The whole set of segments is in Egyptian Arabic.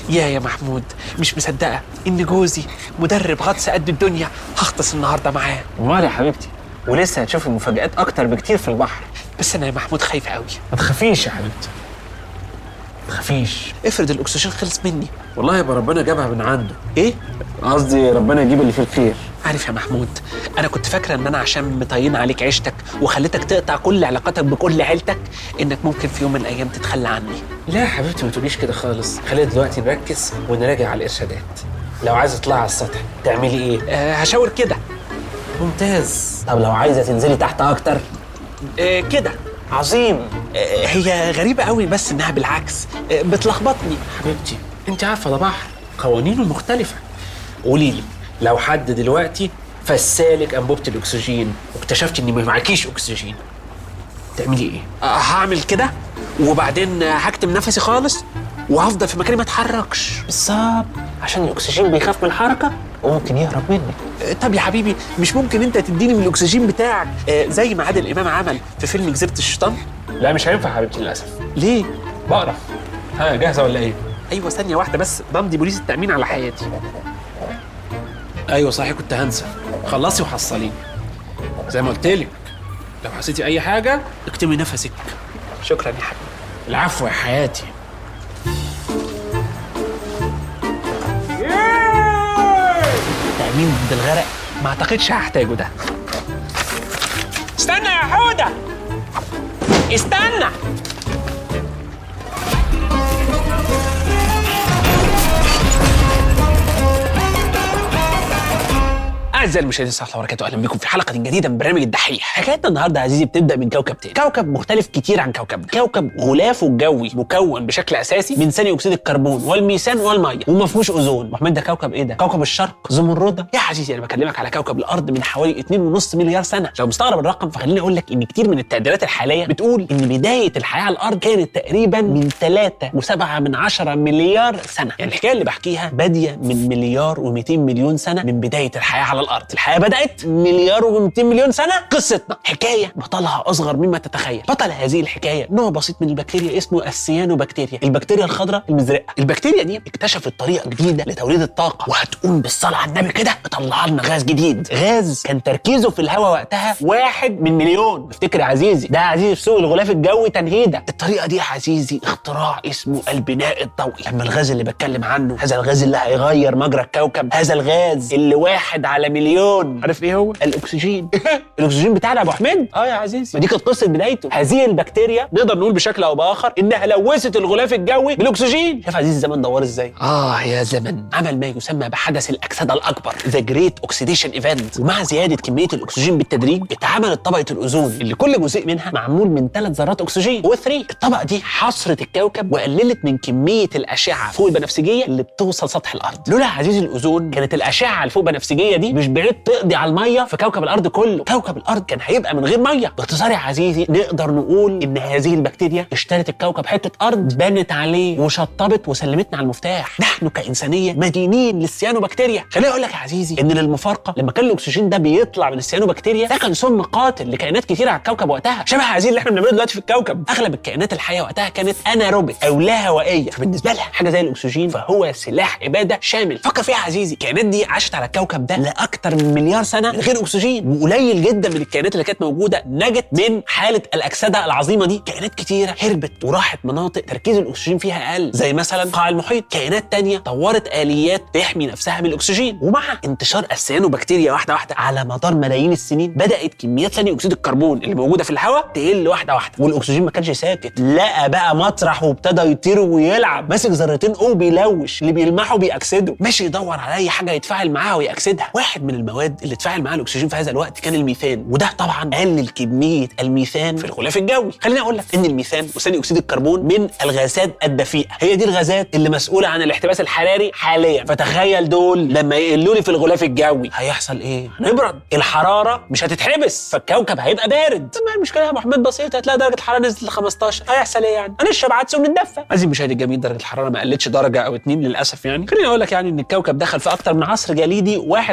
يا يا محمود مش مصدقه ان جوزي مدرب غطس قد الدنيا هغطس النهارده معاه امال يا حبيبتي ولسه هتشوفي مفاجآت اكتر بكتير في البحر بس انا يا محمود خايفه قوي ما تخافيش يا حبيبتي ما تخافيش افرض الاكسجين خلص مني والله يبقى ربنا جابها من عنده ايه قصدي ربنا يجيب اللي فيه الخير عارف يا محمود انا كنت فاكره ان انا عشان مطين عليك عيشتك وخليتك تقطع كل علاقاتك بكل عيلتك انك ممكن في يوم من الايام تتخلى عني لا يا حبيبتي ما تقوليش كده خالص خلينا دلوقتي نركز ونراجع على الارشادات لو عايزه تطلعي على السطح تعملي ايه أه هشاور كده ممتاز طب لو عايزه تنزلي تحت اكتر أه كده عظيم أه هي غريبه قوي بس انها بالعكس أه بتلخبطني حبيبتي انت عارفه ده بحر قوانينه مختلفه قولي لي لو حد دلوقتي فسالك انبوبه الاكسجين واكتشفتي ان ما معكيش اكسجين تعملي ايه أه هعمل كده وبعدين هكتم نفسي خالص وهفضل في مكاني ما اتحركش بالظبط عشان الاكسجين بيخاف من الحركه وممكن يهرب منك أه طب يا حبيبي مش ممكن انت تديني من الاكسجين بتاعك أه زي ما عادل امام عمل في فيلم جزيره الشيطان لا مش هينفع حبيبتي للاسف ليه بقرف ها جاهزه ولا ايه ايوه ثانيه واحده بس بمضي بوليس التامين على حياتي ايوه صحيح كنت هنسى خلصي وحصليني زي ما قلت لك لو حسيتي اي حاجه اكتمي نفسك شكرا يا حبيبي العفو يا حياتي تامين ضد الغرق ما اعتقدش هحتاجه ده استنى يا حوده استنى اعزائي المشاهدين السلام عليكم وبركاته اهلا بكم في حلقه جديده من برنامج الدحيح حكايتنا النهارده يا عزيزي بتبدا من كوكب تاني كوكب مختلف كتير عن كوكبنا كوكب غلافه الجوي مكون بشكل اساسي من ثاني اكسيد الكربون والميثان والميه وما فيهوش اوزون محمد ده كوكب ايه ده كوكب الشرق زمرده يا عزيزي انا بكلمك على كوكب الارض من حوالي 2.5 مليار سنه لو مستغرب الرقم فخليني اقول لك ان كتير من التقديرات الحاليه بتقول ان بدايه الحياه على الارض كانت تقريبا من 3.7 من 10 مليار سنه يعني الحكايه اللي بحكيها باديه من مليار و200 مليون سنه من بدايه الحياه على الارض الحياه بدات مليار و200 مليون سنه قصتنا حكايه بطلها اصغر مما تتخيل بطل هذه الحكايه نوع بسيط من البكتيريا اسمه السيانوبكتيريا البكتيريا الخضراء المزرقه البكتيريا دي اكتشفت طريقه جديده لتوليد الطاقه وهتقوم بالصلاه على النبي كده مطلع لنا غاز جديد غاز كان تركيزه في الهواء وقتها واحد من مليون افتكر يا عزيزي ده يا عزيزي في سوق الغلاف الجوي تنهيده الطريقه دي يا عزيزي اختراع اسمه البناء الضوئي اما الغاز اللي بتكلم عنه هذا الغاز اللي هيغير مجرى الكوكب هذا الغاز اللي واحد على مليون عارف ايه هو الاكسجين الاكسجين بتاعنا يا ابو حميد اه يا عزيزي ما دي كانت قصه بدايته هذه البكتيريا نقدر نقول بشكل او باخر انها لوثت الغلاف الجوي بالاكسجين شايف يا عزيزي الزمن دوار ازاي اه يا زمن عمل ما يسمى بحدث الاكسده الاكبر ذا جريت اوكسيديشن ايفنت ومع زياده كميه الاكسجين بالتدريج اتعملت طبقه الاوزون اللي كل جزء منها معمول من ثلاث ذرات اكسجين و3 الطبقه دي حصرت الكوكب وقللت من كميه الاشعه فوق البنفسجيه اللي بتوصل سطح الارض لولا يا عزيزي الاوزون كانت الاشعه الفوق بنفسجيه دي مش بعيد تقضي على الميه في كوكب الارض كله كوكب الارض كان هيبقى من غير ميه باختصار يا عزيزي نقدر نقول ان هذه البكتيريا اشترت الكوكب حته ارض بنت عليه وشطبت وسلمتنا على المفتاح نحن كانسانيه مدينين للسيانوبكتيريا خليني اقول لك يا عزيزي ان للمفارقه لما كان الاكسجين ده بيطلع من السيانوبكتيريا ده كان سم قاتل لكائنات كتيره على الكوكب وقتها شبه يا عزيزي اللي احنا بنعمله دلوقتي في الكوكب اغلب الكائنات الحيه وقتها كانت اناروبيك او لا هوائيه فبالنسبه لها حاجه زي الاكسجين فهو سلاح اباده شامل فكر فيها يا عزيزي الكائنات دي عاشت على الكوكب ده لاكثر من مليار سنه من غير اكسجين وقليل جدا من الكائنات اللي كانت موجوده نجت من حاله الاكسده العظيمه دي كائنات كتيره هربت وراحت مناطق تركيز الاكسجين فيها اقل زي مثلا قاع المحيط كائنات تانية طورت اليات تحمي نفسها من الاكسجين ومع انتشار السيانوبكتيريا واحده واحده على مدار ملايين السنين بدات كميات ثاني اكسيد الكربون اللي موجوده في الهواء تقل واحده واحده والاكسجين ما كانش ساكت لقى بقى مطرح وابتدى يطير ويلعب ماسك ذرتين او بيلوش اللي بيلمحوا بيأكسدوا ماشي يدور على اي حاجه يتفاعل معاها ويأكسدها واحد من المواد اللي اتفاعل معاها الاكسجين في هذا الوقت كان الميثان وده طبعا قلل كميه الميثان في الغلاف الجوي خليني اقول لك ان الميثان وثاني اكسيد الكربون من الغازات الدفيئه هي دي الغازات اللي مسؤوله عن الاحتباس الحراري حاليا فتخيل دول لما يقلوا لي في الغلاف الجوي هيحصل ايه هنبرد الحراره مش هتتحبس فالكوكب هيبقى بارد ما المشكله يا ابو حميد بسيطه هتلاقي درجه الحراره نزلت ل 15 هيحصل ايه يعني هنشرب عدس ونتدفى عايزين المشاهد الجميل درجه الحراره ما قلتش درجه او اتنين للاسف يعني خليني اقول لك يعني ان الكوكب دخل في اكتر من عصر جليدي واحد ورا التاني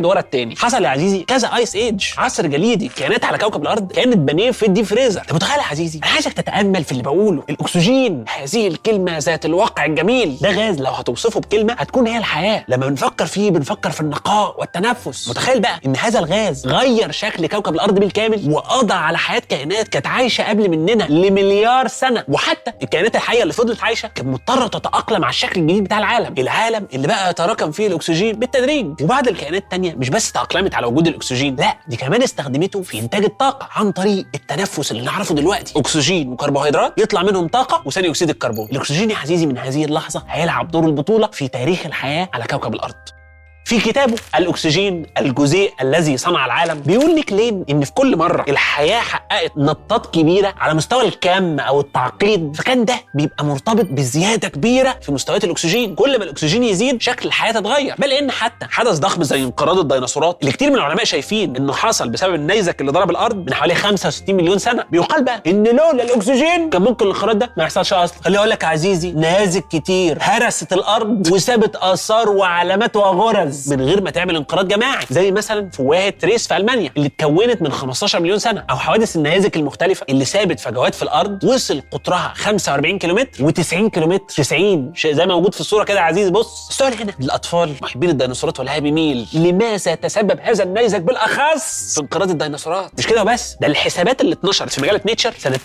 تاني حصل يا عزيزي كذا ايس ايج عصر جليدي كائنات على كوكب الارض كانت بانيه في الديب فريزر انت متخيل يا عزيزي انا عايزك تتامل في اللي بقوله الاكسجين هذه الكلمه ذات الواقع الجميل ده غاز لو هتوصفه بكلمه هتكون هي الحياه لما بنفكر فيه بنفكر في النقاء والتنفس متخيل بقى ان هذا الغاز غير شكل كوكب الارض بالكامل وقضى على حياه كائنات كانت عايشه قبل مننا لمليار سنه وحتى الكائنات الحيه اللي فضلت عايشه كانت مضطره تتاقلم على الشكل الجديد بتاع العالم العالم اللي بقى يتراكم فيه الاكسجين بالتدريج وبعض الكائنات التانية مش بس تاقلمت على وجود الاكسجين لا دي كمان استخدمته في انتاج الطاقه عن طريق التنفس اللي نعرفه دلوقتي اكسجين وكربوهيدرات يطلع منهم طاقه وثاني اكسيد الكربون الاكسجين يا عزيزي من هذه اللحظه هيلعب دور البطوله في تاريخ الحياه على كوكب الارض في كتابه الاكسجين الجزيء الذي صنع العالم بيقول لك ليه ان في كل مره الحياه حققت نطات كبيره على مستوى الكم او التعقيد فكان ده بيبقى مرتبط بزياده كبيره في مستويات الاكسجين كل ما الاكسجين يزيد شكل الحياه تتغير بل ان حتى حدث ضخم زي انقراض الديناصورات اللي كتير من العلماء شايفين انه حصل بسبب النيزك اللي ضرب الارض من حوالي 65 مليون سنه بيقال بقى ان لولا الاكسجين كان ممكن الانقراض ده ما يحصلش اصلا خليني اقول لك يا عزيزي نيازك كتير هرست الارض وسابت اثار وعلامات وغرز من غير ما تعمل انقراض جماعي زي مثلا فوهه تريس في المانيا اللي اتكونت من 15 مليون سنه او حوادث النيازك المختلفه اللي سابت فجوات في الارض وصل قطرها 45 كيلومتر و90 كيلومتر 90 شيء زي ما موجود في الصوره كده يا عزيزي بص السؤال هنا للاطفال محبين الديناصورات والهابي ميل لماذا تسبب هذا النيزك بالاخص في انقراض الديناصورات مش كده وبس ده الحسابات اللي اتنشرت في مجله نيتشر سنه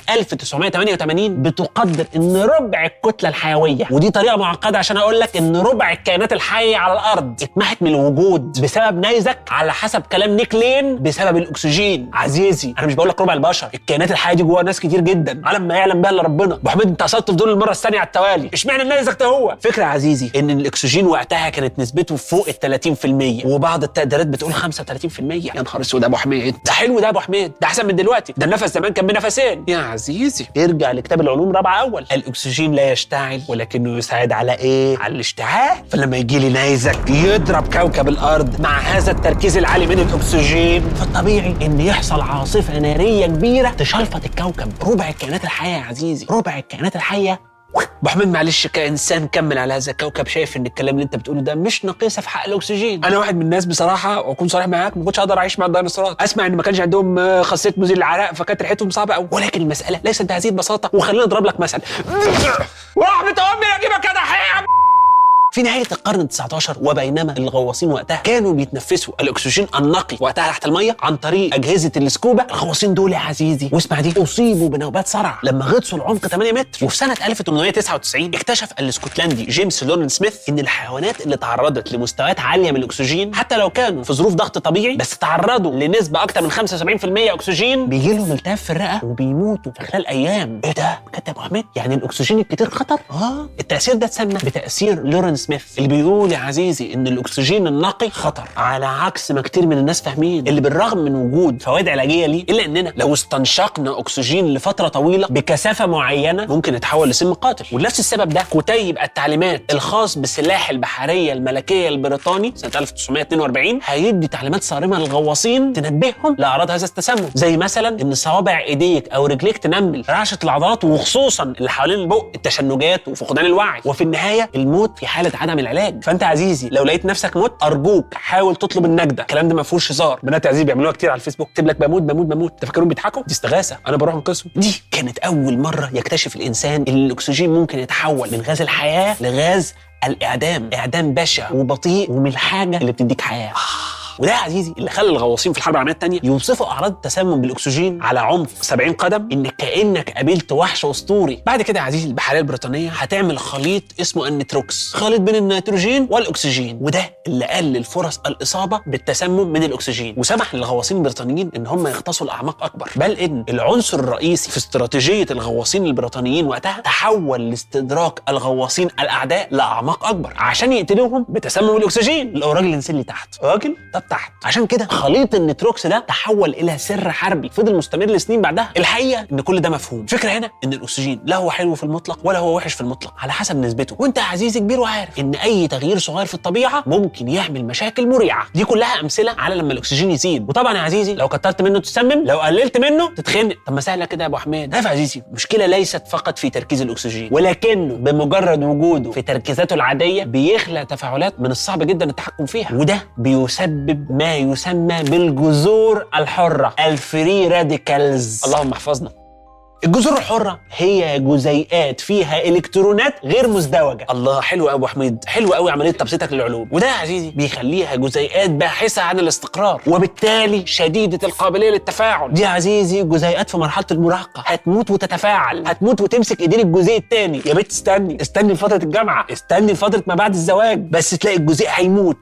1988 بتقدر ان ربع الكتله الحيويه ودي طريقه معقده عشان اقول لك ان ربع الكائنات الحيه على الارض اتمحت من الوجود بسبب نيزك على حسب كلام نيك لين بسبب الاكسجين عزيزي انا مش بقول لك ربع البشر الكائنات الحيه دي جواها ناس كتير جدا علم ما يعلم بها الا ربنا ابو حميد انت قصدت في دول المره الثانيه على التوالي اشمعنى النيزك ده هو فكره يا عزيزي ان الاكسجين وقتها كانت نسبته فوق ال 30% وبعض التقديرات بتقول 35% يا نهار اسود يا ابو حميد ده حلو ده يا ابو حميد ده احسن من دلوقتي ده النفس زمان كان بنفسين يا عزيزي ارجع لكتاب العلوم رابعه اول الاكسجين لا يشتعل ولكنه يساعد على ايه على الاشتعال فلما يجي لي نيزك يضرب كوكب الارض مع هذا التركيز العالي من الاكسجين فالطبيعي ان يحصل عاصفه ناريه كبيره تشلفط الكوكب ربع الكائنات الحيه يا عزيزي ربع الكائنات الحيه ابو حميد معلش كانسان كمل على هذا الكوكب شايف ان الكلام اللي انت بتقوله ده مش ناقصه في حق الاكسجين انا واحد من الناس بصراحه واكون صريح معاك ما كنتش اقدر اعيش مع الديناصورات اسمع ان ما كانش عندهم آه، خاصيه مزيل العرق فكانت ريحتهم صعبه قوي ولكن المساله ليست بهذه البساطه وخليني اضرب لك مثل ورحمه امي اجيبك يا دحيح في نهاية القرن ال19 وبينما الغواصين وقتها كانوا بيتنفسوا الأكسجين النقي وقتها تحت المية عن طريق أجهزة السكوبا الغواصين دول يا عزيزي واسمع دي أصيبوا بنوبات صرع لما غطسوا العمق 8 متر وفي سنة 1899 اكتشف الاسكتلندي جيمس لورن سميث إن الحيوانات اللي تعرضت لمستويات عالية من الأكسجين حتى لو كانوا في ظروف ضغط طبيعي بس تعرضوا لنسبة أكتر من 75% أكسجين بيجي لهم التهاب في الرئة وبيموتوا في خلال أيام إيه ده؟ بجد يا أبو حميد يعني الأكسجين الكتير خطر؟ آه التأثير ده اتسمى بتأثير لورن سميث اللي بيقول يا عزيزي ان الاكسجين النقي خطر على عكس ما كتير من الناس فاهمين اللي بالرغم من وجود فوائد علاجيه ليه الا اننا لو استنشقنا اكسجين لفتره طويله بكثافه معينه ممكن يتحول لسم قاتل ولنفس السبب ده كتيب التعليمات الخاص بالسلاح البحريه الملكيه البريطاني سنه 1942 هيدي تعليمات صارمه للغواصين تنبههم لاعراض هذا التسمم زي مثلا ان صوابع ايديك او رجليك تنمل رعشه العضلات وخصوصا اللي حوالين البق التشنجات وفقدان الوعي وفي النهايه الموت في حاله عدم العلاج فانت عزيزي لو لقيت نفسك مت ارجوك حاول تطلب النجده الكلام ده ما فيهوش هزار بنات عزيزي بيعملوها كتير على الفيسبوك تكتب لك بموت بموت بموت تفكرون بيضحكوا دي استغاثه انا بروح انقذهم دي كانت اول مره يكتشف الانسان ان الاكسجين ممكن يتحول من غاز الحياه لغاز الاعدام اعدام بشع وبطيء ومن الحاجه اللي بتديك حياه وده يا عزيزي اللي خلى الغواصين في الحرب العالميه الثانيه يوصفوا اعراض التسمم بالاكسجين على عمق 70 قدم ان كانك قابلت وحش اسطوري بعد كده يا عزيزي البحريه البريطانيه هتعمل خليط اسمه النتروكس خليط بين النيتروجين والاكسجين وده اللي قلل فرص الاصابه بالتسمم من الاكسجين وسمح للغواصين البريطانيين ان هم يغطسوا لاعماق اكبر بل ان العنصر الرئيسي في استراتيجيه الغواصين البريطانيين وقتها تحول لاستدراك الغواصين الاعداء لاعماق اكبر عشان يقتلوهم بتسمم الاكسجين لو راجل ينزل لي تحت راجل طب تحت عشان كده خليط النتروكس ده تحول الى سر حربي فضل مستمر لسنين بعدها الحقيقه ان كل ده مفهوم الفكره هنا ان الاكسجين لا هو حلو في المطلق ولا هو وحش في المطلق على حسب نسبته وانت يا عزيزي كبير وعارف ان اي تغيير صغير في الطبيعه ممكن يعمل مشاكل مريعه دي كلها امثله على لما الاكسجين يزيد وطبعا يا عزيزي لو كترت منه تسمم لو قللت منه تتخنق طب ما سهله كده يا ابو حميد عارف يا عزيزي المشكله ليست فقط في تركيز الاكسجين ولكنه بمجرد وجوده في تركيزاته العاديه بيخلق تفاعلات من الصعب جدا التحكم فيها وده بيسبب بتسبب ما يسمى بالجذور الحره الفري راديكالز اللهم احفظنا الجذور الحرة هي جزيئات فيها إلكترونات غير مزدوجة الله حلو قوي أبو حميد حلو قوي عملية تبسيطك للعلوم وده يا عزيزي بيخليها جزيئات باحثة عن الاستقرار وبالتالي شديدة القابلية للتفاعل دي يا عزيزي جزيئات في مرحلة المراهقة هتموت وتتفاعل هتموت وتمسك ايدين الجزيء التاني يا بنت استني استني لفترة الجامعة استني لفترة ما بعد الزواج بس تلاقي الجزيء هيموت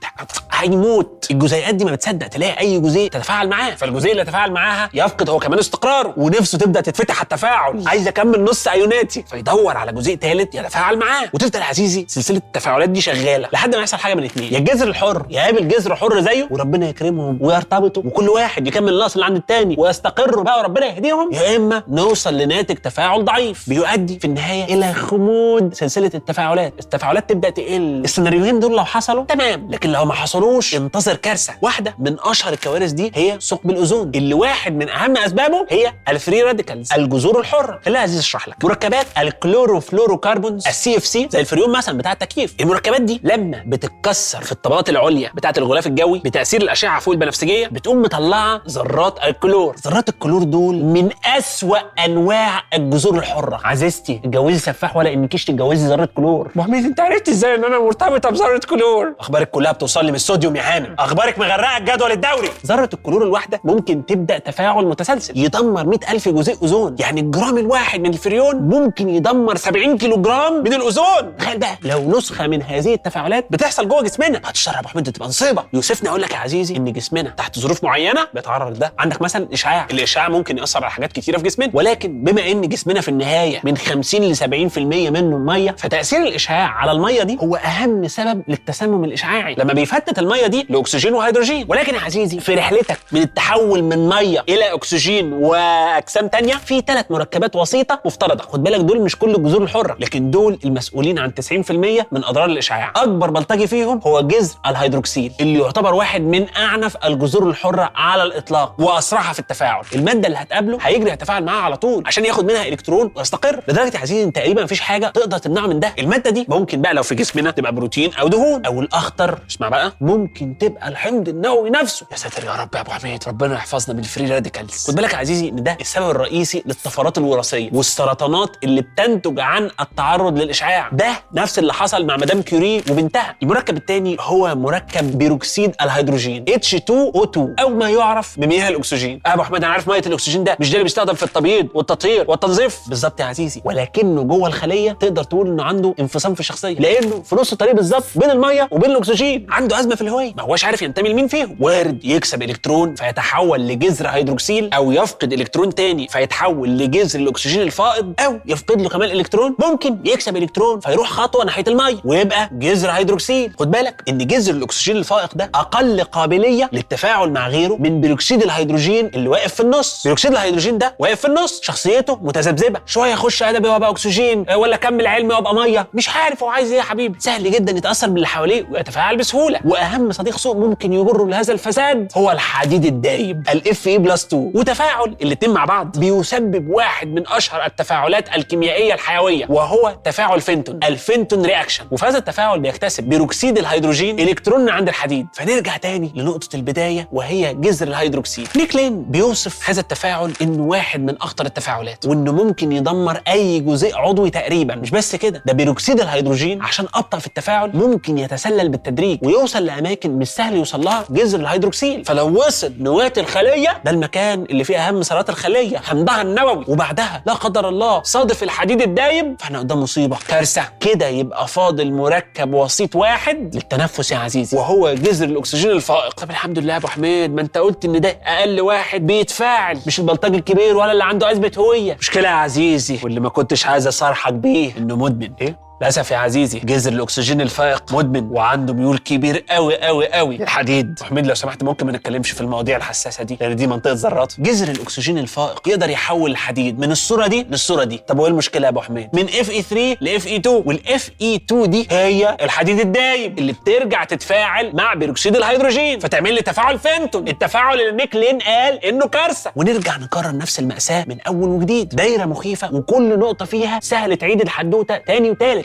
هيموت الجزيئات دي ما بتصدق تلاقي اي جزيء تتفاعل معاه فالجزيء اللي يتفاعل معاها يفقد هو كمان استقراره ونفسه تبدا تتفتح على التفاعل عايز اكمل نص ايوناتي فيدور على جزيء ثالث يتفاعل معاه وتفضل يا عزيزي سلسله التفاعلات دي شغاله لحد ما يحصل حاجه من الاثنين يا الجذر الحر يقابل جذر حر زيه وربنا يكرمهم ويرتبطوا وكل واحد يكمل النقص اللي عند الثاني ويستقروا بقى وربنا يهديهم يا اما نوصل لناتج تفاعل ضعيف بيؤدي في النهايه الى خمود سلسله التفاعلات التفاعلات تبدا تقل السيناريوهين دول لو حصلوا تمام لكن لو ما حصلوش انتظر كارثه واحده من اشهر الكوارث دي هي ثقب الاوزون اللي واحد من اهم اسبابه هي الفري راديكالز الجذور الحره خليها عزيز اشرح لك مركبات الكلوروفلوروكربونز السي اف سي زي الفريون مثلا بتاع التكييف المركبات دي لما بتتكسر في الطبقات العليا بتاعه الغلاف الجوي بتاثير الاشعه فوق البنفسجيه بتقوم مطلعه ذرات الكلور ذرات الكلور دول من اسوا انواع الجذور الحره عزيزتي اتجوزي سفاح ولا انكيش تتجوزي ذره كلور محمد انت عرفت ازاي ان انا مرتبطه بذره كلور اخبارك كلها بتوصل لي من الصوديوم يا هانم اخبارك مغرقه الجدول الدوري ذره الكلور الواحده ممكن تبدا تفاعل متسلسل يدمر 100000 جزيء اوزون يعني الجرام الواحد من الفريون ممكن يدمر 70 كيلو جرام من الاوزون تخيل بقى لو نسخه من هذه التفاعلات بتحصل جوه جسمنا هتشرب يا ابو حميد تبقى نصيبه يوسفني اقول لك يا عزيزي ان جسمنا تحت ظروف معينه بيتعرض لده عندك مثلا اشعاع الاشعاع ممكن ياثر على حاجات كتيره في جسمنا ولكن بما ان جسمنا في النهايه من 50 ل 70% منه ميه فتاثير الاشعاع على الميه دي هو اهم سبب للتسمم الاشعاعي لما بيفتت الميه دي لاكسجين وهيدروجين ولكن يا عزيزي في رحلتك من التحول من ميه الى اكسجين واجسام تانية في ثلاث مركبات وسيطه مفترضه خد بالك دول مش كل الجذور الحره لكن دول المسؤولين عن 90% من اضرار الاشعاع اكبر بلطجي فيهم هو جذر الهيدروكسيل اللي يعتبر واحد من اعنف الجذور الحره على الاطلاق واسرعها في التفاعل الماده اللي هتقابله هيجري يتفاعل معاها على طول عشان ياخد منها الكترون ويستقر لدرجه يا عزيزي ان تقريبا مفيش حاجه تقدر تمنعه من ده الماده دي ممكن بقى لو في جسمنا تبقى بروتين او دهون او الاخطر اسمع بقى ممكن تبقى الحمض النووي نفسه يا ساتر يا رب يا ابو حميد ربنا يحفظنا من الفري راديكالز خد بالك يا عزيزي ان ده السبب الرئيسي للطفرات الوراثيه والسرطانات اللي بتنتج عن التعرض للاشعاع ده نفس اللي حصل مع مدام كيوري وبنتها المركب الثاني هو مركب بيروكسيد الهيدروجين H2O2 او ما يعرف بمياه الاكسجين آه يا ابو حميد انا عارف ميه الاكسجين ده مش ده اللي بيستخدم في التبييض والتطهير والتنظيف بالظبط يا عزيزي ولكنه جوه الخليه تقدر تقول انه عنده انفصام في الشخصيه لانه في نص الطريق بالظبط بين الميه وبين الاكسجين عنده ازمه في الهويه ما هوش عارف ينتمي لمين فيهم وارد يكسب الكترون فيتحول لجذر هيدروكسيل او يفقد الكترون تاني فيتحول لجذر الاكسجين الفائض او يفقد له كمان الكترون ممكن يكسب الكترون فيروح خطوه ناحيه الميه ويبقى جذر هيدروكسيل خد بالك ان جذر الاكسجين الفائق ده اقل قابليه للتفاعل مع غيره من بيروكسيد الهيدروجين اللي واقف في النص بيروكسيد الهيدروجين ده واقف في النص شخصيته متذبذبه شويه اخش ادبي وابقى اكسجين آه، ولا اكمل علمي وابقى ميه مش عارف هو عايز ايه يا حبيبي سهل جدا يتاثر باللي حواليه ويتفاعل بسهوله واهم صديق سوء ممكن يجره لهذا الفساد هو الحديد الدايب الاف اي بلس 2 وتفاعل الاتنين مع بعض بيسبب واحد من اشهر التفاعلات الكيميائيه الحيويه وهو تفاعل فينتون الفينتون رياكشن وفي هذا التفاعل بيكتسب بيروكسيد الهيدروجين الكترون من عند الحديد فنرجع تاني لنقطه البدايه وهي جذر الهيدروكسيد نيك لين بيوصف هذا التفاعل انه واحد من اخطر التفاعلات وانه ممكن يدمر اي جزيء عضوي تقريبا مش بس كده ده بيروكسيد الهيدروجين عشان ابطا في التفاعل ممكن يتسلل بالتدريج ويوصل لاماكن مش سهل يوصل لها جذر الهيدروكسيل فلو وصل نواه الخليه ده المكان اللي فيه اهم سرات الخليه حمضها النووي وبعدها لا قدر الله صادف الحديد الدايب فاحنا قدام مصيبه كارثه كده يبقى فاضل مركب وسيط واحد للتنفس يا عزيزي وهو جذر الاكسجين الفائق طب الحمد لله يا ابو حميد ما انت قلت ان ده اقل واحد بيتفاعل مش البلطجي الكبير ولا اللي عنده ازمه هويه مشكله يا عزيزي واللي ما كنتش عايز اصارحك بيه انه مدمن ايه للاسف يا عزيزي جذر الاكسجين الفائق مدمن وعنده ميول كبير قوي قوي قوي الحديد حميد لو سمحت ممكن ما نتكلمش في المواضيع الحساسه دي لان دي منطقه ذرات جذر الاكسجين الفائق يقدر يحول الحديد من الصوره دي للصوره دي طب وايه المشكله يا ابو حميد من اف اي 3 لاف اي 2 والاف اي 2 دي هي الحديد الدايب اللي بترجع تتفاعل مع بيروكسيد الهيدروجين فتعمل لي تفاعل فينتون التفاعل اللي نيك لين قال انه كارثه ونرجع نكرر نفس الماساه من اول وجديد دايره مخيفه وكل نقطه فيها سهل تعيد الحدوته تاني وتالت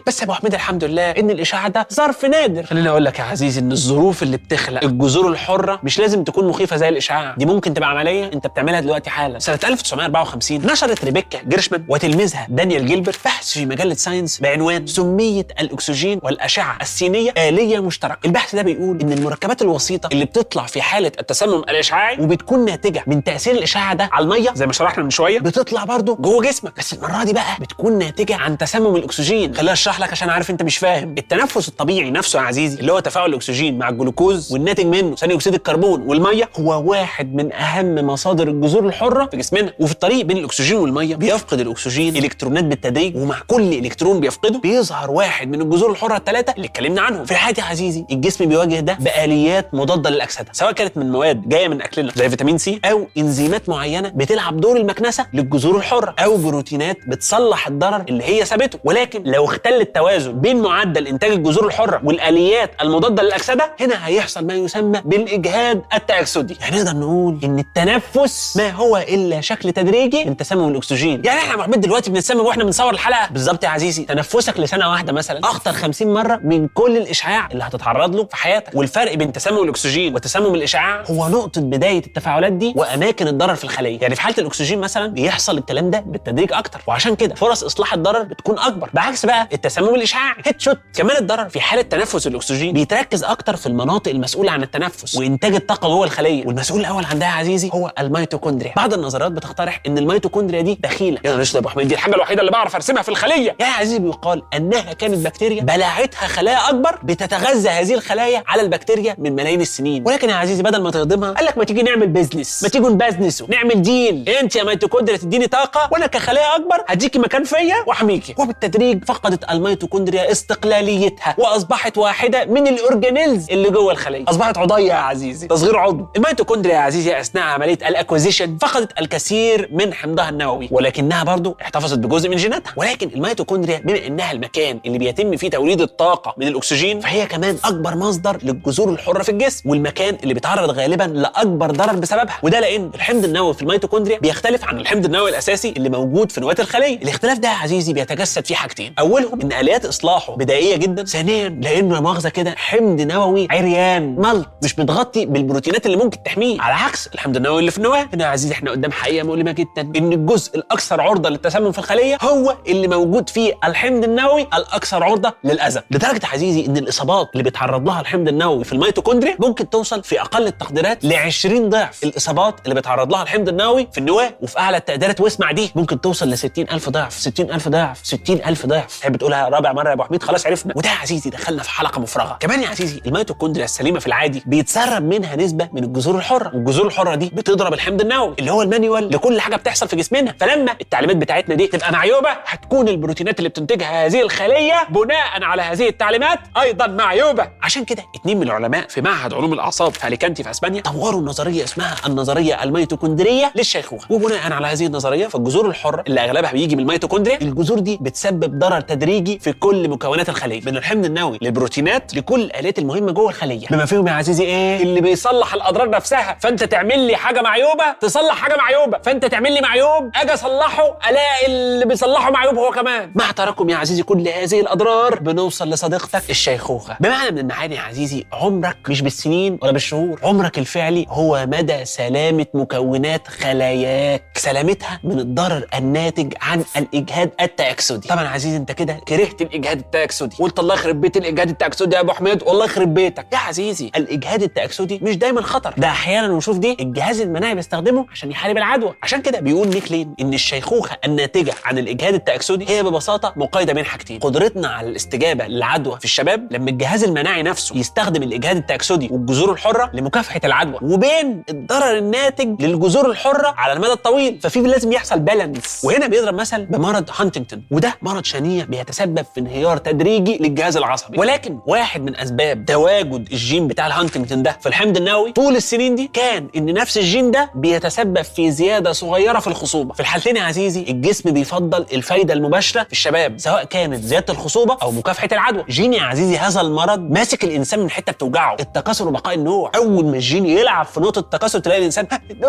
بس يا ابو حميد الحمد لله ان الاشعاع ده ظرف نادر خليني اقول لك يا عزيزي ان الظروف اللي بتخلق الجذور الحره مش لازم تكون مخيفه زي الاشعاع دي ممكن تبقى عمليه انت بتعملها دلوقتي حالا سنه 1954 نشرت ريبيكا جيرشمان وتلميذها دانيال جيلبرت بحث في مجله ساينس بعنوان سميه الاكسجين والاشعه السينيه اليه مشتركه البحث ده بيقول ان المركبات الوسيطه اللي بتطلع في حاله التسمم الاشعاعي وبتكون ناتجه من تاثير الاشعاع ده على الميه زي ما شرحنا من شويه بتطلع برضو جوه جسمك بس المره دي بقى بتكون ناتجه عن تسمم الاكسجين خليني اشرح لك عشان عارف انت مش فاهم التنفس الطبيعي نفسه يا عزيزي اللي هو تفاعل الاكسجين مع الجلوكوز والناتج منه ثاني اكسيد الكربون والميه هو واحد من اهم مصادر الجذور الحره في جسمنا وفي الطريق بين الاكسجين والميه بيفقد الاكسجين الكترونات بالتدريج ومع كل الكترون بيفقده بيظهر واحد من الجذور الحره الثلاثه اللي اتكلمنا عنهم في الحياه يا عزيزي الجسم بيواجه ده باليات مضاده للاكسده سواء كانت من مواد جايه من اكلنا زي فيتامين سي او انزيمات معينه بتلعب دور المكنسه للجذور الحره او بروتينات بتصلح الضرر اللي هي سابته ولكن لو اختل التوازن بين معدل انتاج الجذور الحره والاليات المضاده للاكسده هنا هيحصل ما يسمى بالاجهاد التاكسدي يعني نقدر نقول ان التنفس ما هو الا شكل تدريجي من تسمم الاكسجين يعني احنا يا محمد دلوقتي بنتسمم واحنا بنصور الحلقه بالظبط يا عزيزي تنفسك لسنه واحده مثلا اخطر 50 مره من كل الاشعاع اللي هتتعرض له في حياتك والفرق بين تسمم الاكسجين وتسمم الاشعاع هو نقطه بدايه التفاعلات دي واماكن الضرر في الخليه يعني في حاله الاكسجين مثلا بيحصل الكلام ده بالتدريج اكتر وعشان كده فرص اصلاح الضرر بتكون اكبر بعكس بقى التسمم الاشعاعي هيد شوت كمان الضرر في حاله تنفس الاكسجين بيتركز اكتر في المناطق المسؤوله عن التنفس وانتاج الطاقه جوه الخليه والمسؤول الاول عن ده يا عزيزي هو الميتوكوندريا بعض النظريات بتقترح ان الميتوكوندريا دي دخيله يا نهار اسود يا ابو حميد دي الحاجه الوحيده اللي بعرف ارسمها في الخليه يا عزيزي بيقال انها كانت بكتيريا بلعتها خلايا اكبر بتتغذى هذه الخلايا على البكتيريا من ملايين السنين ولكن يا عزيزي بدل ما تهضمها قال لك ما تيجي نعمل بيزنس ما تيجوا نبزنس نعمل ديل انت يا ميتوكوندريا تديني طاقه وانا كخلايا اكبر هديكي مكان فيا واحميكي وبالتدريج فقدت الميتوكوندريا استقلاليتها واصبحت واحده من الاورجانيلز اللي جوه الخليه اصبحت عضيه يا عزيزي تصغير عضو الميتوكوندريا يا عزيزي اثناء عمليه الاكوزيشن فقدت الكثير من حمضها النووي ولكنها برضو احتفظت بجزء من جيناتها ولكن الميتوكوندريا بما انها المكان اللي بيتم فيه توليد الطاقه من الاكسجين فهي كمان اكبر مصدر للجذور الحره في الجسم والمكان اللي بيتعرض غالبا لاكبر ضرر بسببها وده لان الحمض النووي في الميتوكوندريا بيختلف عن الحمض النووي الاساسي اللي موجود في نواه الخليه الاختلاف ده يا عزيزي بيتجسد في حاجتين اولهم ان اليات اصلاحه بدائيه جدا ثانيا لانه لا مؤاخذه كده حمض نووي عريان ملط مش متغطي بالبروتينات اللي ممكن تحميه على عكس الحمض النووي اللي في النواه هنا يا عزيزي احنا قدام حقيقه مؤلمه جدا ان الجزء الاكثر عرضه للتسمم في الخليه هو اللي موجود فيه الحمض النووي الاكثر عرضه للاذى لدرجه يا عزيزي ان الاصابات اللي بيتعرض لها الحمض النووي في الميتوكوندريا ممكن توصل في اقل التقديرات ل 20 ضعف الاصابات اللي بيتعرض لها الحمض النووي في النواه وفي اعلى التقديرات واسمع دي ممكن توصل ل 60000 ضعف 60000 ضعف 60000 ضعف تحب تقولها رابع مره يا ابو حميد خلاص عرفنا وده يا عزيزي دخلنا في حلقه مفرغه كمان يا عزيزي الميتوكوندريا السليمه في العادي بيتسرب منها نسبه من الجذور الحره والجذور الحره دي بتضرب الحمض النووي اللي هو المانيوال لكل حاجه بتحصل في جسمنا فلما التعليمات بتاعتنا دي تبقى معيوبه هتكون البروتينات اللي بتنتجها هذه الخليه بناء على هذه التعليمات ايضا معيوبه عشان كده اتنين من العلماء في معهد علوم الاعصاب في اليكانتي في اسبانيا طوروا نظريه اسمها النظريه الميتوكوندريه للشيخوخه وبناء على هذه النظريه فالجذور الحره اللي اغلبها بيجي من الميتوكوندريا الجذور دي بتسبب ضرر تدريجي في كل مكونات الخليه من الحمض النووي للبروتينات لكل الالات المهمه جوه الخليه بما فيهم يا عزيزي ايه اللي بيصلح الاضرار نفسها فانت تعمل لي حاجه معيوبه تصلح حاجه معيوبه فانت تعمل لي معيوب اجي اصلحه الاقي اللي بيصلحه معيوب هو كمان مع تراكم يا عزيزي كل هذه الاضرار بنوصل لصديقتك الشيخوخه بمعنى من المعاني يا عزيزي عمرك مش بالسنين ولا بالشهور عمرك الفعلي هو مدى سلامه مكونات خلاياك سلامتها من الضرر الناتج عن الاجهاد التاكسدي طبعا يا عزيزي انت كده كرهت الاجهاد التاكسدي قلت الله يخرب بيت الاجهاد التاكسدي يا ابو حميد والله يخرب بيتك يا عزيزي الاجهاد التاكسدي مش دايما خطر ده احيانا وشوف دي الجهاز المناعي بيستخدمه عشان يحارب العدوى عشان كده بيقول نيك لين ان الشيخوخه الناتجه عن الاجهاد التاكسدي هي ببساطه مقايضه بين حاجتين قدرتنا على الاستجابه للعدوى في الشباب لما الجهاز المناعي نفسه يستخدم الاجهاد التاكسدي والجذور الحره لمكافحه العدوى وبين الضرر الناتج للجذور الحره على المدى الطويل ففي لازم يحصل بالانس وهنا بيضرب مثل بمرض هانتنجتون وده مرض شنيع بيتسبب في انهيار تدريجي للجهاز العصبي ولكن واحد من اسباب تواجد الجين بتاع الهانتنجتون ده في الحمض النووي طول السنين دي كان ان نفس الجين ده بيتسبب في زياده صغيره في الخصوبه في الحالتين يا عزيزي الجسم بيفضل الفايده المباشره في الشباب سواء كانت زياده الخصوبه او مكافحه العدوى جين يا عزيزي هذا المرض ماسك الانسان من حته بتوجعه التكاثر وبقاء النوع اول ما الجين يلعب في نقطه التكاثر تلاقي الانسان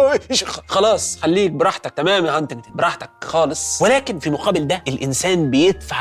خلاص خليك براحتك تمام يا هانتنجتون براحتك خالص ولكن في مقابل ده الانسان بيدفع ثمن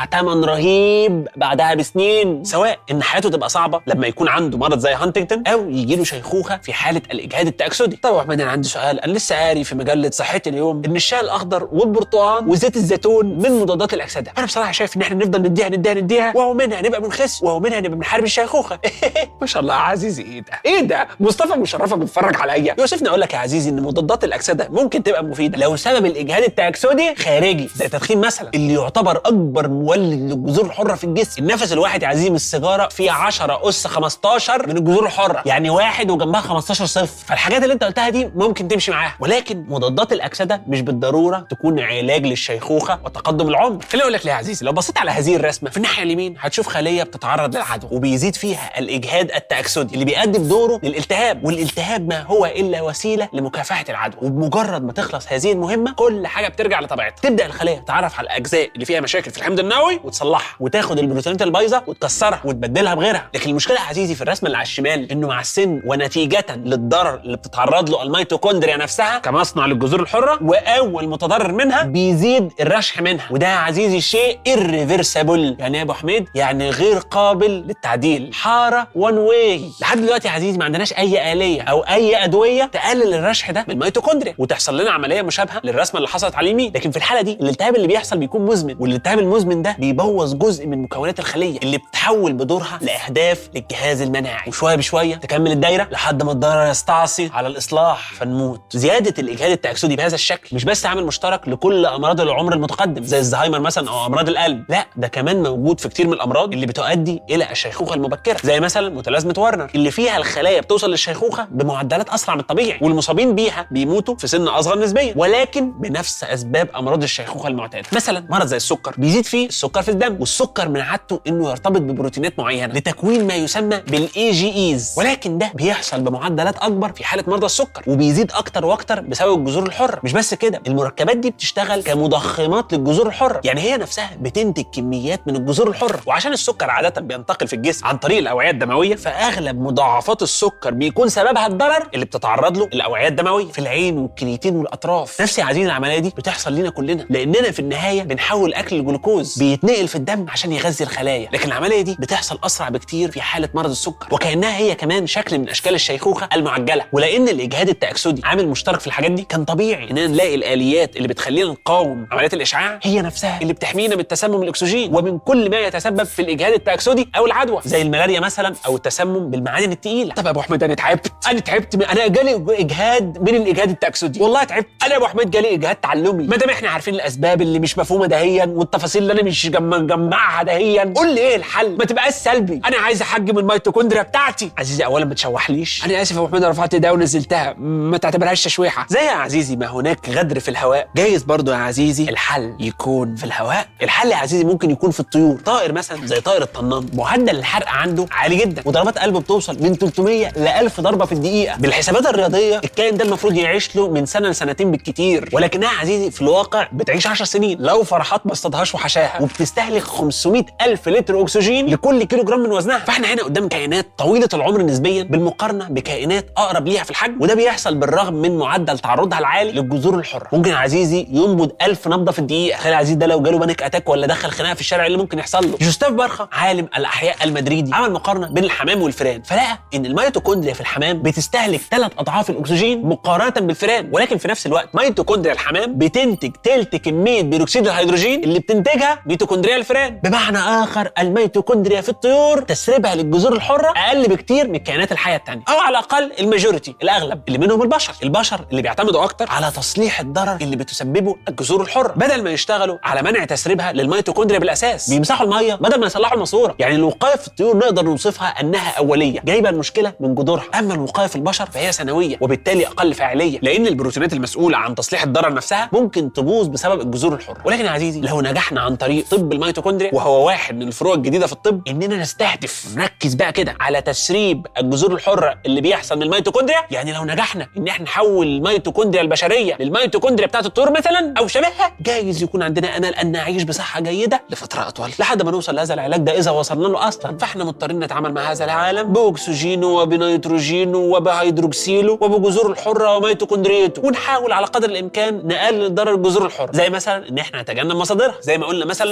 رهيب بعدها بسنين سواء ان حياته تبقى صعبه لما يكون عنده مرض زي هانتنجتون او يجي له شيخوخه في حاله الاجهاد التاكسدي طب يا احمد انا عندي سؤال انا لسه قاري في مجله صحتي اليوم ان الشاي الاخضر والبرتقال وزيت الزيتون من مضادات الاكسده انا بصراحه شايف ان احنا نفضل نديها نديها نديها وهو منها نبقى بنخس وهو منها نبقى بنحارب الشيخوخه ما شاء الله يا عزيزي ايه ده ايه ده مصطفى مشرفه بيتفرج عليا يوسفني اقول لك يا عزيزي ان مضادات الاكسده ممكن تبقى مفيده لو سبب الاجهاد التاكسدي خارجي زي التدخين مثلا اللي يعتبر اكبر مولد للجذور الحره في الجسم النفس الواحد يا عزيزي من السيجاره فيه 10 اس 15 من الجذور الحره يعني واحد وجنبها 15 صفر فالحاجات اللي انت قلتها دي ممكن تمشي معاها ولكن مضادات الاكسده مش بالضروره تكون علاج للشيخوخه وتقدم العمر خليني اقول لك ليه يا عزيزي لو بصيت على هذه الرسمه في الناحيه اليمين هتشوف خليه بتتعرض للعدوى وبيزيد فيها الاجهاد التاكسدي اللي بيؤدي بدوره للالتهاب والالتهاب ما هو الا وسيله لمكافحه العدوى وبمجرد ما تخلص هذه المهمه كل حاجه بترجع لطبيعتها تبدا الخليه تتعرف على الاجزاء اللي فيها مشاكل في الحمض النووي وتصلحها وتاخد البروتينات البايظه وتكسرها وتبدلها بغيرها لكن المشكله يا عزيزي في الرسمه اللي على الشمال انه مع السن ونتيجه للضرر اللي بتتعرض له الميتوكوندريا نفسها كمصنع للجذور الحره واول متضرر منها بيزيد الرشح منها وده يا عزيزي شيء irreversible يعني ايه يا ابو حميد يعني غير قابل للتعديل حاره وان واي لحد دلوقتي يا عزيزي ما عندناش اي اليه او اي ادويه تقلل الرشح ده من الميتوكوندريا وتحصل لنا عمليه مشابهه للرسمه اللي حصلت على اليمين لكن في الحاله دي الالتهاب اللي بيحصل بيكون مزمن والالتهاب المزمن ده بيبوظ جزء من مكونات الخليه اللي بتتحول بدورها لاهداف للجهاز المناعي وشويه بشويه تكمل الدايره لحد ما الضرر يستعصي على الاصلاح فنموت زياده الاجهاد التاكسدي بهذا الشكل مش بس عامل مشترك لكل امراض العمر المتقدم زي الزهايمر مثلا او امراض القلب لا ده كمان موجود في كتير من الامراض اللي بتؤدي الى الشيخوخه المبكره زي مثلا متلازمه ورنر اللي فيها الخلايا بتوصل للشيخوخه بمعدلات اسرع من الطبيعي والمصابين بيها بيموتوا في سن اصغر نسبيا ولكن بنفس اسباب امراض الشيخوخه المعتاده مثلا مرض زي السكر بيزيد فيه السكر في الدم والسكر من عادته انه يرتبط ببروتينات معينه لتكوين ما يسمى بالاي جي ايز ولكن ده بيحصل بمعدلات اكبر في حاله مرضى السكر وبيزيد اكتر واكتر بسبب الجذور الحره مش بس كده المركبات دي بتشتغل كمضخمات للجذور الحره يعني هي نفسها بتنتج كميات من الجذور الحره وعشان السكر عاده بينتقل في الجسم عن طريق الاوعيه الدمويه فاغلب مضاعفات السكر بيكون سببها الضرر اللي بتتعرض له الاوعيه الدمويه في العين والكليتين والاطراف نفس يا عزيزي العمليه دي بتحصل لينا كلنا لاننا في النهايه بنحول اكل الجلوكوز بيتنقل في الدم عشان يغذي الخلايا لكن العمليه دي بتحصل اسرع بكتير في حاله مرض السكر وكانها هي كمان شكل من اشكال الشيخوخه المعجله ولان الاجهاد التاكسدي عامل مشترك في الحاجات دي كان طبيعي اننا نلاقي الاليات اللي بتخلينا نقاوم عمليات الاشعاع هي نفسها اللي بتحمينا من تسمم الاكسجين ومن كل ما يتسبب في الاجهاد التاكسدي او العدوى زي الملاريا مثلا او التسمم بالمعادن الثقيله طب يا ابو حميد انا تعبت انا تعبت من انا جالي اجهاد من الاجهاد التاكسدي والله تعبت انا يا ابو حميد جالي اجهاد تعلمي ما دام احنا عارفين الاسباب اللي مش مفهومه دهيا والتفاصيل اللي انا مش جم- مجمعها دهيا قول لي ايه الحل ما تبقاش سلبي انا عايز احجم الميتوكوندريا بتاعتي عزيزي اولا ما تشوحليش انا اسف يا ابو حميد رفعت ايدي ونزلتها ما تعتبرهاش تشويحه زي يا عزيزي ما هناك غدر في الهواء جايز برضو يا عزيزي الحل يكون في الهواء الحل يا عزيزي ممكن يكون في الطيور طائر مثلا زي طائر الطنان معدل الحرق عنده عالي جدا وضربات قلبه بتوصل من 300 ل 1000 ضربه في الدقيقه بالحسابات الرياضيه الكائن ده المفروض يعيش له من سنه لسنتين بالكتير ولكنها يا عزيزي في الواقع بتعيش 10 سنين لو فرحات ما اصطادهاش وحشاها وبتستهلك 500 الف لتر اكسجين لكل كيلو جرام من وزنها فاحنا هنا قدام كائنات طويله العمر نسبيا بالمقارنه بكائنات اقرب ليها في الحجم وده بيحصل بالرغم من معدل تعرضها العالي للجذور الحره ممكن يا عزيزي ينبض 1000 نبضه في الدقيقه تخيل يا عزيزي ده لو جاله بانيك اتاك ولا دخل خناقه في الشارع إيه اللي ممكن يحصل له جوستاف بارخا عالم الاحياء المدريدي عمل مقارنه بين الحمام والفئران فلقى ان الميتوكوندريا في الحمام بتستهلك ثلاث اضعاف الاكسجين مقارنه بالفئران ولكن في نفس الوقت ميتوكوندريا الحمام بتنتج تلت كميه بيروكسيد الهيدروجين اللي بتنتجها ميتوكوندريا الفئران بمعنى اخر الميتوكوندريا في الطيور تسريبها للجذور الحره اقل بكتير من الكائنات الحيه الثانيه او على الاقل الماجوريتي الاغلب اللي منهم البشر البشر اللي بيعتمدوا اكتر على تصليح الضرر اللي بتسببه الجذور الحره بدل ما يشتغلوا على منع تسريبها للميتوكوندريا بالاساس بيمسحوا الميه بدل ما يصلحوا الماسوره يعني الوقايه في الطيور نقدر نوصفها انها اوليه جايبه المشكله من جذورها اما الوقايه في البشر فهي ثانويه وبالتالي اقل فاعليه لان البروتينات المسؤوله عن تصليح الضرر نفسها ممكن تبوظ بسبب الجذور الحره ولكن يا عزيزي لو نجحنا عن طريق طب الميتوكوندريا وهو واحد من الفروع الجديده في الطب اننا نستهدف نركز بقى كده على تسريب الجذور الحره اللي بيحصل من الميتوكوندريا يعني لو نجحنا ان احنا نحول الميتوكوندريا البشريه للميتوكوندريا بتاعت الطيور مثلا او شبهها جايز يكون عندنا امل ان نعيش بصحه جيده لفتره اطول لحد ما نوصل لهذا العلاج ده اذا وصلنا له اصلا فاحنا مضطرين نتعامل مع هذا العالم باكسجينه وبنيتروجينه وبهيدروكسيله وبجذور الحره وميتوكوندريته ونحاول على قدر الامكان نقلل ضرر الجذور الحره زي مثلا ان احنا نتجنب مصادرها زي ما قلنا مثلا التدخين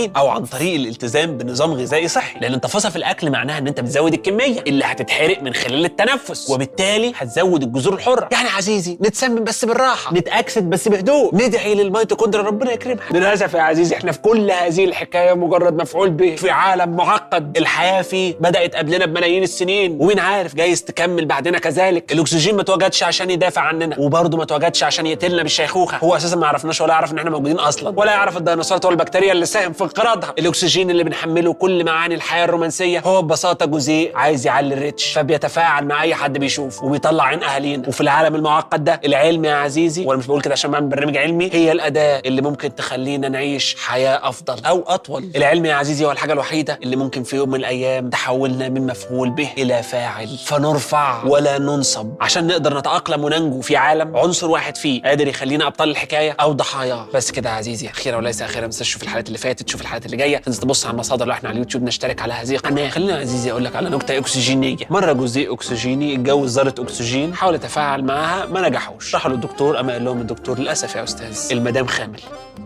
البروتين او عن طريق الالتزام بنظام غذائي صحي لان التفاصيل في الاكل معناها ان انت بتزود الكميه اللي هتتحرق من خلال التنفس وبالتالي هتزود الجذور الحره يعني عزيزي نتسمم بس بالراحه نتاكسد بس بهدوء ندعي للميتوكوندريا ربنا يكرمها للاسف يا عزيزي احنا في كل هذه الحكايه مجرد مفعول به في عالم معقد الحياه فيه بدات قبلنا بملايين السنين ومين عارف جايز تكمل بعدنا كذلك الاكسجين ما اتوجدش عشان يدافع عننا وبرضه ما اتوجدش عشان يقتلنا بالشيخوخه هو اساسا ما عرفناش ولا يعرف ان احنا موجودين اصلا ولا يعرف الديناصورات ولا البكتيريا اللي ساهم في انقراضها الاكسجين اللي بنحمله كل معاني الحياه الرومانسيه هو ببساطه جزيء عايز يعلي الريتش فبيتفاعل مع اي حد بيشوفه وبيطلع عين اهالينا وفي العالم المعقد ده العلم يا عزيزي وانا مش بقول كده عشان بعمل برنامج علمي هي الاداه اللي ممكن تخلينا نعيش حياه افضل او اطول العلم يا عزيزي هو الحاجه الوحيده اللي ممكن في يوم من الايام تحولنا من مفعول به الى فاعل فنرفع ولا ننصب عشان نقدر نتاقلم وننجو في عالم عنصر واحد فيه قادر يخلينا ابطال الحكايه او ضحاياها بس كده يا عزيزي اخيرا وليس اخيرا ما تنساش تشوف الحلقات اللي فاتت تشوف الحلقات اللي جايه تنزل تبص على المصادر اللي احنا على اليوتيوب نشترك على هذه القناه خلينا يا عزيزي اقول لك على نكته اكسجينيه مره جزيء اكسجيني اتجوز ذره اكسجين حاول يتفاعل معاها ما نجحوش راحوا للدكتور اما قال لهم الدكتور للاسف يا استاذ المدام خامل